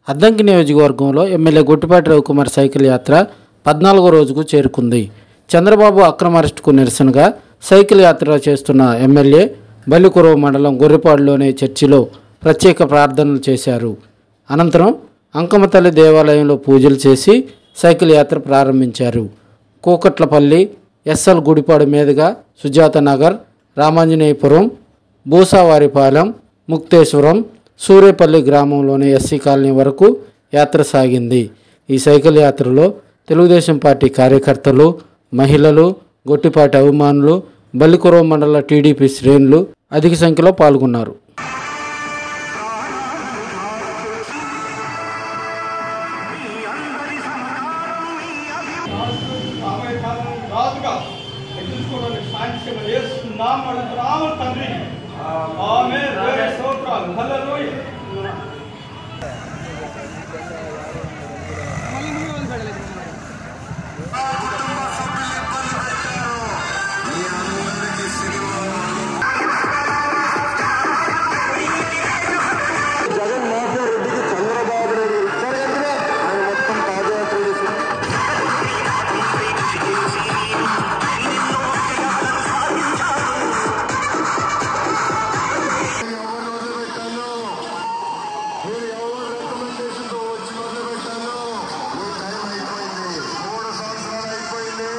అద్దంకి నియోజకవర్గంలో MLA Guttipati Ravikumar cycle యాత్ర పద్నాలుగో రోజుకు చేరుకుంది చంద్రబాబు అక్రమ అరెస్టుకు నిరసనగా సైకిల్ యాత్ర చేస్తున్న ఎమ్మెల్యే బల్లికురవ మండలం గొర్రెపాడులోని చర్చిలో ప్రత్యేక ప్రార్థనలు చేశారు అనంతరం అంకమతల్లి దేవాలయంలో పూజలు చేసి సైకిల్ యాత్ర ప్రారంభించారు కూకట్లపల్లి ఎస్ఎల్ గుడిపాడు మీదుగా సుజాత నగర్ రామాంజనేయపురం భూసావారిపాలెం ముక్తేశ్వరం సూరేపల్లి గ్రామంలోని ఎస్సీ కాలనీ వరకు యాత్ర సాగింది ఈ సైకిల్ యాత్రలో తెలుగుదేశం పార్టీ కార్యకర్తలు మహిళలు గొట్టిపాటి అభిమానులు బల్లికురవ మండల టీడీపీ శ్రేణులు అధిక సంఖ్యలో పాల్గొన్నారు ఆమె కాలం రాదుగా ఎదుర్కోవడానికి సాంక్ష్యం వేస్తున్నాం అడుగుతున్నాము తండ్రి ఆమె వేరే స్తోత్రాలు హల్లెలూయా జగన్మోహన్ రెడ్డికి చంద్రబాబు నాయుడు ఇచ్చారు కనుక ఆయన మొత్తం పాదయాత్ర చేసి ఎవరు మొదలుపెట్టాను మీరు ఎవరు రికమెండేషన్తో వచ్చి మొదలుపెట్టాను మీ టైం అయిపోయింది మూడు సంవత్సరాలు అయిపోయింది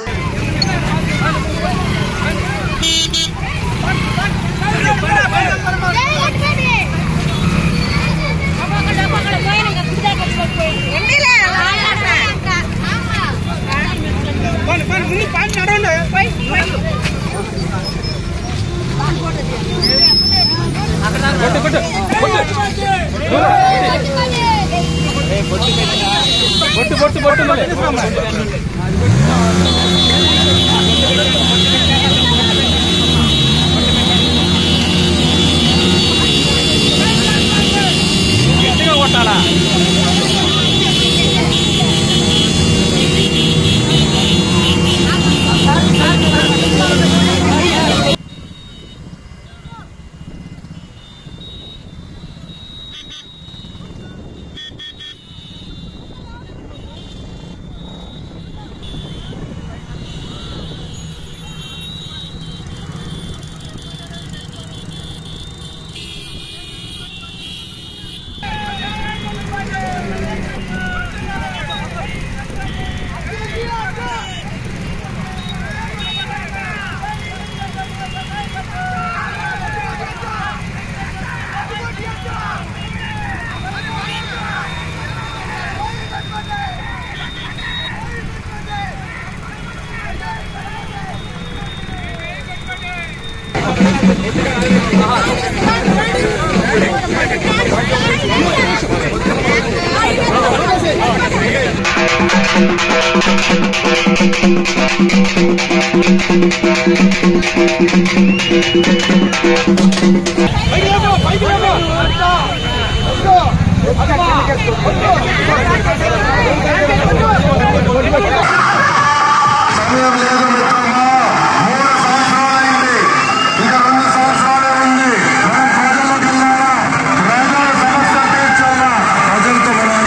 సమయం లేదు మిత్రమా మూడు సంవత్సరాలైంది ఇక రెండు సంవత్సరాలే ఉంది మనం ప్రజల్లోకి వెళ్ళాలా ప్రజల సమస్య తీర్చాలా ప్రజలతో మనం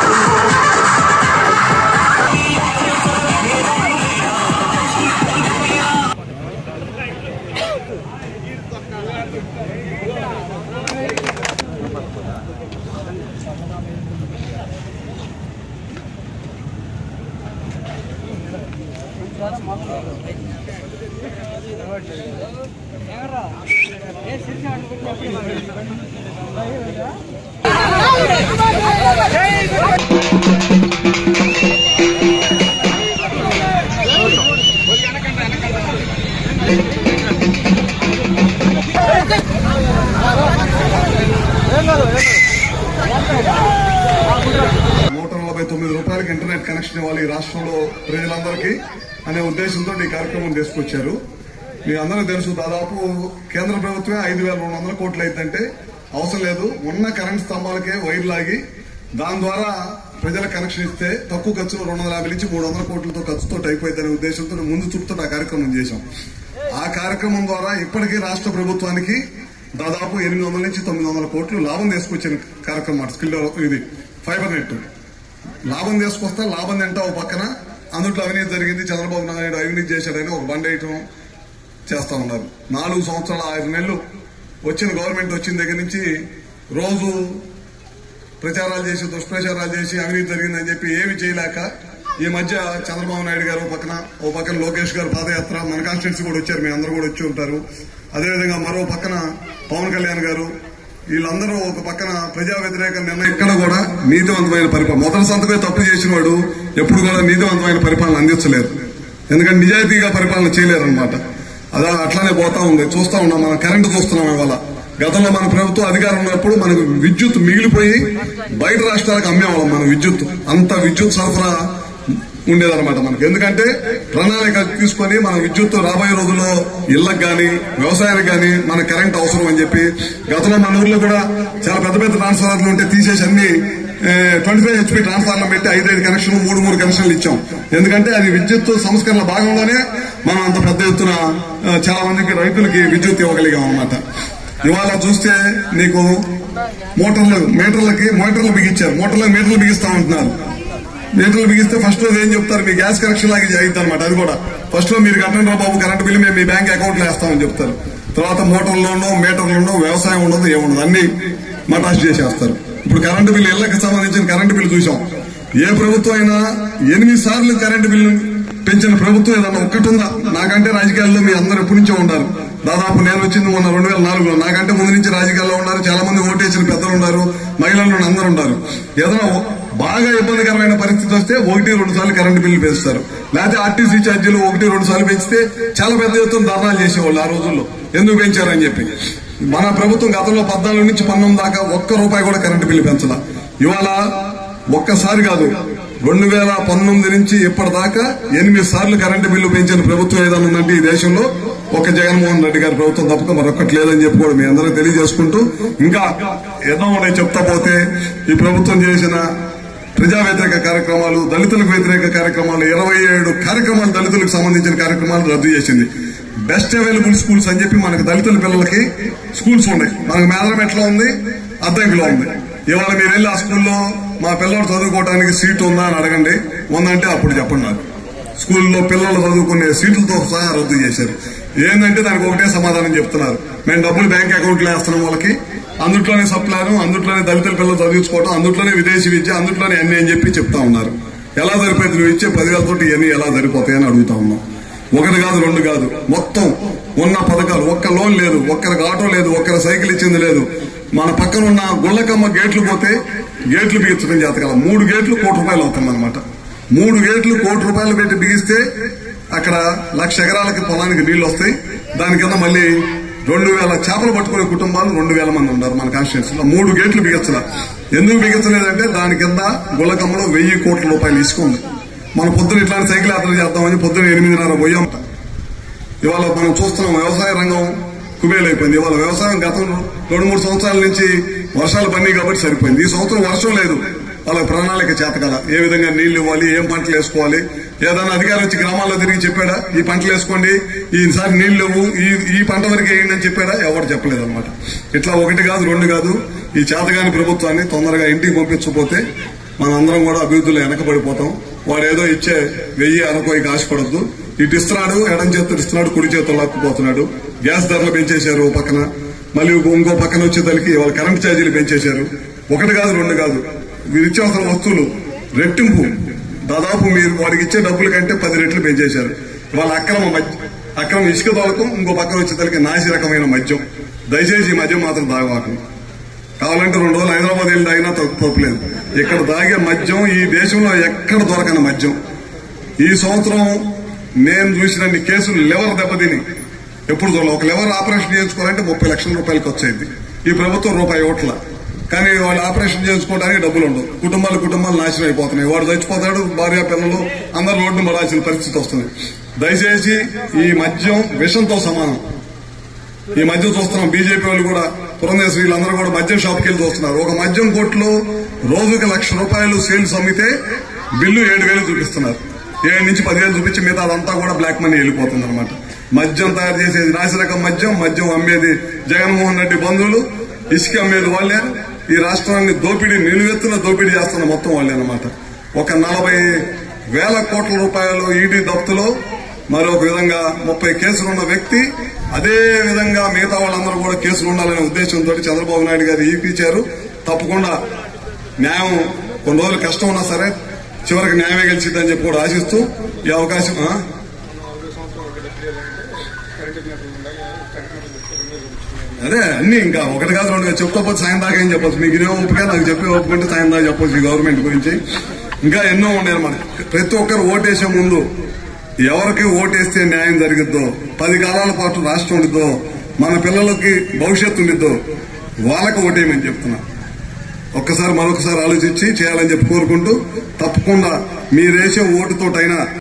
నూట నలభై తొమ్మిది రూపాయలకి ఇంటర్నెట్ కనెక్షన్ ఇవ్వాలి ఈ రాష్ట్రంలో ప్రజలందరికీ అనే ఉద్దేశంతో ఈ కార్యక్రమం తీసుకొచ్చారు మీ అందరూ తెలుసు దాదాపు కేంద్ర ప్రభుత్వమే ఐదు వేల రెండు వందల కోట్లు అయిందంటే అవసరం లేదు ఉన్న కరెంట్ స్తంభాలకే వైర్ లాగి దాని ద్వారా ప్రజల కనెక్షన్ ఇస్తే తక్కువ ఖర్చులో రెండు వందల యాభై నుంచి మూడు వందల కోట్లతో ఖర్చుతో అయిపోయిందనే ఉద్దేశంతో ముందు చూపుతో ఆ కార్యక్రమం చేశాం ఆ కార్యక్రమం ద్వారా ఇప్పటికీ రాష్ట్ర ప్రభుత్వానికి దాదాపు ఎనిమిది వందల నుంచి తొమ్మిది వందల కోట్లు లాభం తీసుకొచ్చిన కార్యక్రమం స్కిల్ డెవలప్ ఇది ఫైబర్ నెట్ లాభం తీసుకొస్తా లాభం తింటా ఒక పక్కన అందుట్లో అవినీతి జరిగింది చంద్రబాబు నాయుడు అవినీతి చేశాడని ఒక బండి వేయటం చేస్తా ఉన్నారు నాలుగు సంవత్సరాల ఆరు నెలలు వచ్చిన గవర్నమెంట్ వచ్చిన దగ్గర నుంచి రోజు ప్రచారాలు చేసి దుష్ప్రచారాలు చేసి అవినీతి జరిగిందని చెప్పి ఏమి చేయలేక ఈ మధ్య చంద్రబాబు నాయుడు గారు ఓ పక్కన ఓ పక్కన లోకేష్ గారు పాదయాత్ర మన కాన్స్టిట్యున్సీ కూడా వచ్చారు మీ అందరూ కూడా వచ్చి ఉంటారు అదేవిధంగా మరో పక్కన పవన్ కళ్యాణ్ గారు వీళ్ళందరూ ఒక పక్కన ప్రజా వ్యతిరేక నిర్ణయం ఇక్కడ కూడా నీతివంతమైన పరిపాలన మొదటి సంతకమే తప్పు చేసిన వాడు ఎప్పుడు కూడా నీతివంతమైన పరిపాలన అందించలేరు ఎందుకంటే నిజాయితీగా పరిపాలన చేయలేరు అనమాట అదా అట్లానే పోతా ఉంది చూస్తా ఉన్నాం మనం కరెంటు చూస్తున్నాం ఇవాళ గతంలో మన ప్రభుత్వం అధికారం ఉన్నప్పుడు మనకు విద్యుత్ మిగిలిపోయి బయట రాష్ట్రాలకు అమ్మేవాళ్ళం మన విద్యుత్ అంత విద్యుత్ సరఫరా ఉండేదన్నమాట మనకు ఎందుకంటే ప్రణాళిక తీసుకొని మన విద్యుత్ రాబోయే రోజుల్లో ఇళ్లకు గాని వ్యవసాయానికి గాని మన కరెంట్ అవసరం అని చెప్పి గతంలో మన ఊర్లో కూడా చాలా పెద్ద పెద్ద ట్రాన్స్ఫార్మర్లు ఉంటే తీసేసి అన్ని ట్వంటీ ఫైవ్ హెచ్పి ట్రాన్స్ఫార్మర్ పెట్టి ఐదైదు కనెక్షన్లు మూడు మూడు కనెక్షన్లు ఇచ్చాం ఎందుకంటే అది విద్యుత్ సంస్కరణ భాగంలోనే మనం అంత పెద్ద ఎత్తున ఆ, చాలా మందికి రైతులకి విద్యుత్ ఇవ్వగలిగాం అన్నమాట ఇవాళ చూస్తే నీకు మోటార్లు మీటర్లకి మోటార్లు బిగించారు మోటార్లకు మీటర్లు బిగిస్తా ఉంటున్నారు మీటర్లు బిగిస్తే ఫస్ట్ రోజు ఏం చెప్తారు మీ గ్యాస్ కనెక్షన్ లాగా అయింది అనమాట అది కూడా ఫస్ట్ లో మీరు కట్టండి రా బాబు కరెంట్ బిల్లు మేము మీ బ్యాంక్ అకౌంట్ లో వేస్తామని చెప్తారు తర్వాత మోటార్లోనో మీటర్లోనో వ్యవసాయం ఉండదు ఏముండదు అన్ని మటాష్ చేసేస్తారు ఇప్పుడు కరెంటు బిల్లు ఇళ్లకు సంబంధించిన కరెంటు బిల్లు చూసాం ఏ ప్రభుత్వం అయినా ఎనిమిది సార్లు కరెంటు బిల్లు పెంచిన ప్రభుత్వం ఏదన్నా ఒక్కటి ఉందా నాకంటే రాజకీయాల్లో మీ అందరు ఎప్పటి నుంచో ఉన్నారు దాదాపు నేను వచ్చింది మొన్న రెండు వేల నాలుగులో నాకంటే ముందు నుంచి రాజకీయాల్లో ఉన్నారు చాలా మంది ఓటేసిన పెద్దలు ఉన్నారు మహిళలు అందరూ ఉన్నారు ఏదైనా ఓ- బాగా ఇబ్బందికరమైన పరిస్థితి వస్తే ఒకటి రెండు సార్లు కరెంటు బిల్లు పెంచుతారు లేకపోతే ఆర్టీసీ ఛార్జీలు ఒకటి రెండు సార్లు పెంచితే చాలా పెద్ద ఎత్తున ధర్నాలు చేసేవాళ్ళు ఆ రోజుల్లో ఎందుకు పెంచారని చెప్పి మన ప్రభుత్వం గతంలో పద్నాలుగు నుంచి పంతొమ్మిది దాకా ఒక్క రూపాయి కూడా కరెంటు బిల్లు పెంచాల ఇవాళ ఒక్కసారి కాదు రెండు వేల పంతొమ్మిది నుంచి ఇప్పటిదాకా ఎనిమిది సార్లు కరెంటు బిల్లు పెంచిన ప్రభుత్వం ఏదైనా ఉందంటే ఈ దేశంలో ఒక జగన్మోహన్ రెడ్డి గారి ప్రభుత్వం తప్పక మరొకటి లేదని చెప్పి కూడా మీ అందరూ తెలియజేసుకుంటూ ఇంకా ఎన్నో ఉన్నాయి చెప్తా పోతే ఈ ప్రభుత్వం చేసిన ప్రజా వ్యతిరేక కార్యక్రమాలు దళితులకు వ్యతిరేక కార్యక్రమాలు ఇరవై ఏడు కార్యక్రమాలు దళితులకు సంబంధించిన కార్యక్రమాలు రద్దు చేసింది బెస్ట్ అవైలబుల్ స్కూల్స్ అని చెప్పి మనకు దళితుల పిల్లలకి స్కూల్స్ ఉన్నాయి మనకు మేదరమెట్లో ఉంది అద్దంకిలో ఉంది ఇవాళ మీరు వెళ్ళి ఆ స్కూల్లో మా పిల్లలు చదువుకోవడానికి సీట్ ఉందా అని అడగండి ఉందంటే అప్పుడు చెప్పండి నాకు స్కూల్లో పిల్లలు చదువుకునే సీట్లతో సహా రద్దు చేశారు ఏంటంటే దానికి ఒకటే సమాధానం చెప్తున్నారు మేము డబ్బులు బ్యాంక్ అకౌంట్లో వేస్తున్నాం వాళ్ళకి అందుట్లోనే సప్లాను అందుట్లోనే దళితుల పిల్లలు చదివించుకోవడం అందుట్లోనే విదేశీ విద్య అందుట్లోనే అన్ని అని చెప్పి చెప్తా ఉన్నారు ఎలా సరిపోయింది నువ్వు ఇచ్చే పదివేలతో ఇవన్నీ ఎలా సరిపోతాయని అడుగుతా ఉన్నాం ఒకటి కాదు రెండు కాదు మొత్తం ఉన్న పథకాలు ఒక్క లోన్ లేదు ఒక్కరికి ఆటో లేదు ఒక్కరి సైకిల్ ఇచ్చింది లేదు మన పక్కన ఉన్న గుళ్ళకమ్మ గేట్లు పోతే గేట్లు బిగించడం చేతకాల మూడు గేట్లు కోటి రూపాయలు అవుతుంది అనమాట మూడు గేట్లు కోటి రూపాయలు పెట్టి బిగిస్తే అక్కడ లక్ష ఎకరాలకి పొలానికి నీళ్లు వస్తాయి దాని కింద మళ్ళీ రెండు వేల చేపలు పట్టుకునే కుటుంబాలు రెండు వేల మంది ఉన్నారు మన కాన్స్టిట్యూన్సీలో మూడు గేట్లు బిగించాల ఎందుకు బిగించలేదంటే దాని కింద గుళ్ళకమ్మలో వెయ్యి కోట్ల రూపాయలు ఇసుక ఉంది మన పొద్దున ఇట్లాంటి సైకిల్ యాత్ర చేద్దామని పొద్దున ఎనిమిదిన్నర పోయాం ఇవాళ మనం చూస్తున్నాం వ్యవసాయ రంగం కుబేలైపోయింది ఇవాళ వ్యవసాయం గతం రెండు మూడు సంవత్సరాల నుంచి వర్షాలు పడినాయి కాబట్టి సరిపోయింది ఈ సంవత్సరం వర్షం లేదు వాళ్ళ ప్రణాళిక చేత కదా ఏ విధంగా నీళ్లు ఇవ్వాలి ఏం పంటలు వేసుకోవాలి ఏదైనా అధికారం వచ్చి గ్రామాల్లో తిరిగి చెప్పాడా ఈ పంటలు వేసుకోండి ఈసారి నీళ్లు లేవు ఈ ఈ పంట వరకు వేయండి అని చెప్పాడా ఎవరు చెప్పలేదు అనమాట ఇట్లా ఒకటి కాదు రెండు కాదు ఈ చేతగాని ప్రభుత్వాన్ని తొందరగా ఇంటికి పంపించకపోతే మనందరం కూడా అభివృద్ధిలో వెనకబడిపోతాం వాడు ఏదో ఇచ్చే వెయ్యి అనుకోయికి ఆశపడద్దు ఇటు ఇస్తున్నాడు ఎడం చేతులు ఇస్తున్నాడు కుడి చేతులు లాక్కుపోతున్నాడు గ్యాస్ ధరలు పెంచేశారు ఓ పక్కన మళ్ళీ ఇంకో- ఇంకో పక్కన వచ్చేసరికి ఇవాళ కరెంట్ ఛార్జీలు పెంచేశారు ఒకటి కాదు రెండు కాదు మీరు ఇచ్చేవసరం వస్తువులు రెట్టింపు దాదాపు మీరు వాడికి ఇచ్చే డబ్బుల కంటే పది రెట్లు పెంచేశారు వాళ్ళ అక్రమ మద్య అక్రమ ఇసుక దొరకం ఇంకో పక్కన వచ్చేసరికి నాసి రకమైన మద్యం దయచేసి ఈ మద్యం మాత్రం తాగవాకండి కావాలంటే రెండు రోజులు హైదరాబాద్ వెళ్ళి తాగినా తప్పు తప్పులేదు ఇక్కడ తాగే మద్యం ఈ దేశంలో ఎక్కడ దొరకని మద్యం ఈ సంవత్సరం నేను చూసిన కేసులు లివర్ దెబ్బతిని ఎప్పుడు చూడాలి ఒక లివర్ ఆపరేషన్ చేయించుకోవాలంటే ముప్పై లక్షల రూపాయలు ఖర్చు అయింది ఈ ప్రభుత్వం రూపాయి ఓట్ల కానీ వాళ్ళు ఆపరేషన్ చేసుకోవడానికి డబ్బులు ఉండవు కుటుంబాలు కుటుంబాలు నాశనం అయిపోతున్నాయి వాడు చచ్చిపోతాడు భార్య పిల్లలు అందరు రోడ్డు పడాల్సిన పరిస్థితి వస్తుంది దయచేసి ఈ మద్యం విషంతో సమానం ఈ మధ్య చూస్తున్నాం బీజేపీ వాళ్ళు కూడా పురంధేశ్వరి వీళ్ళందరూ కూడా మద్యం షాప్కి వెళ్ళి చూస్తున్నారు ఒక మద్యం కొట్లో రోజుకి లక్ష రూపాయలు సేల్స్ అమ్మితే బిల్లు ఏడు వేలు చూపిస్తున్నారు ఏడు నుంచి పదివేలు చూపించి మిగతా అదంతా కూడా బ్లాక్ మనీ వెళ్ళిపోతుంది అనమాట మద్యం తయారు చేసేది నాసిరకం మద్యం మద్యం అమ్మేది జగన్మోహన్ రెడ్డి బంధువులు ఇసుక అమ్మేది వాళ్ళే ఈ రాష్ట్రాన్ని దోపిడీ నిలువెత్తున దోపిడీ చేస్తున్న మొత్తం వాళ్ళే అన్నమాట ఒక నలభై వేల కోట్ల రూపాయలు ఈడీ దప్తులో మరొక విధంగా ముప్పై కేసులు ఉన్న వ్యక్తి అదే విధంగా మిగతా వాళ్ళందరూ కూడా కేసులు ఉండాలనే ఉద్దేశంతో చంద్రబాబు నాయుడు గారు ఈపించారు తప్పకుండా న్యాయం కొన్ని రోజులు కష్టం ఉన్నా సరే చివరికి న్యాయమే గెలిచిద్దని చెప్పి కూడా ఆశిస్తూ ఈ అవకాశం ఆ? అదే అన్ని ఇంకా ఒకటి కాదు రెండు కాదు. చెప్తా పోతే సాయం దాకా ఏం చెప్పొచ్చు మీకు ఇదే ఒప్పుగా నాకు చెప్పి ఒప్పుకుంటే సాయం దాకా చెప్పొచ్చు ఈ గవర్నమెంట్ గురించి ఇంకా ఎన్నో ఉన్నాయి అన్నమాట ప్రతి ఒక్కరు ఓటేసే ముందు ఎవరికి ఓటేస్తే న్యాయం జరిగిద్దో పది కాలాల పాటు రాష్ట్రం ఉండిద్దో మన పిల్లలకి భవిష్యత్తు ఉండిద్దో వాళ్ళకి ఓటేయమని చెప్తున్నా ఒక్కసారి మరొకసారి ఆలోచించి చేయాలని చెప్పి కోరుకుంటూ తప్పకుండా మీరేసే ఓటుతోటైనా